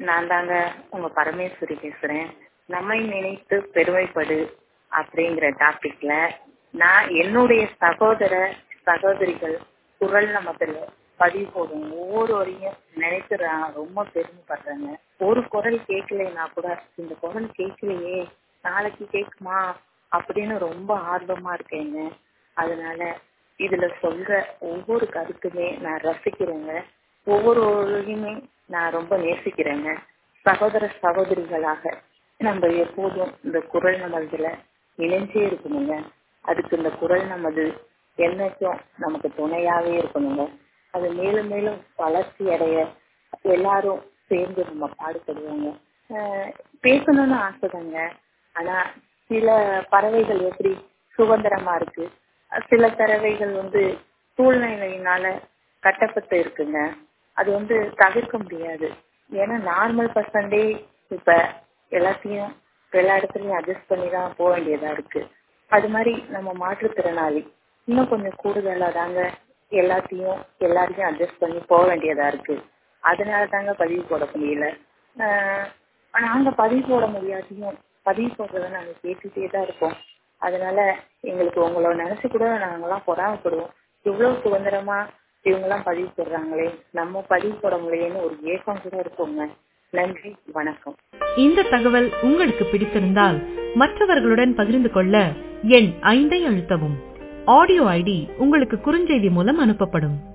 நான் தாங்க உங்க பரமேஸ்வரி பேசுறேன் நம்மை நினைத்து பெருமைப்படு அப்படிங்கிற டாபிக்ல நான் என்னுடைய சகோதர சகோதரிகள் குரல் நமதுல பதிவு போடும் ஒவ்வொருவரையும் நினைத்து நான் ரொம்ப பெருமைப்படுறேங்க ஒரு குரல் கேட்கலைன்னா கூட இந்த குரல் கேட்கலையே நாளைக்கு கேட்குமா அப்படின்னு ரொம்ப ஆர்வமா இருக்கேங்க அதனால இதுல சொல்ற ஒவ்வொரு கருத்துமே நான் ரசிக்கிறேங்க ஒவ்வொருவரையுமே நான் ரொம்ப நேசிக்கிறேங்க சகோதர சகோதரிகளாக நம்ம எப்போதும் இந்த குரல் நமதுல இணைஞ்சே இருக்கணுங்க அதுக்கு இந்த குரல் நமது என்னைக்கும் நமக்கு துணையாவே இருக்கணுங்க அது மேலும் மேலும் வளர்ச்சி அடைய எல்லாரும் சேர்ந்து நம்ம பாடுபடுவோங்க பேசணும்னு ஆசைதாங்க ஆனா சில பறவைகள் எப்படி சுதந்திரமா இருக்கு சில பறவைகள் வந்து சூழ்நிலையினால கட்டப்பட்டு இருக்குங்க அது வந்து தவிர்க்க முடியாது ஏன்னா நார்மல் பர்சன்டே இப்ப எல்லாத்தையும் எல்லா இடத்துலயும் அட்ஜஸ்ட் பண்ணி தான் போக வேண்டியதா இருக்கு அது மாதிரி நம்ம மாற்றுத்திறனாளி இன்னும் கொஞ்சம் கூடுதலா தாங்க எல்லாத்தையும் எல்லாரையும் அட்ஜஸ்ட் பண்ணி போக வேண்டியதா இருக்கு அதனால தாங்க பதிவு போட முடியல நாங்க பதிவு போட முடியாதையும் பதிவு போடுறத நாங்க கேட்டுட்டே தான் இருக்கோம் அதனால எங்களுக்கு உங்களோட நினைச்சு கூட நாங்கெல்லாம் பொறாமப்படுவோம் இவ்வளவு சுதந்திரமா இவங்கெல்லாம் பதிவு போடுறாங்களே நம்ம பதிவு போட முடியலன்னு ஒரு ஏக்கம் கூட இருக்குங்க நன்றி வணக்கம் இந்த தகவல் உங்களுக்கு பிடித்திருந்தால் மற்றவர்களுடன் பகிர்ந்து கொள்ள எண் ஐந்தை அழுத்தவும் ஆடியோ ஐடி உங்களுக்கு குறுஞ்செய்தி மூலம் அனுப்பப்படும்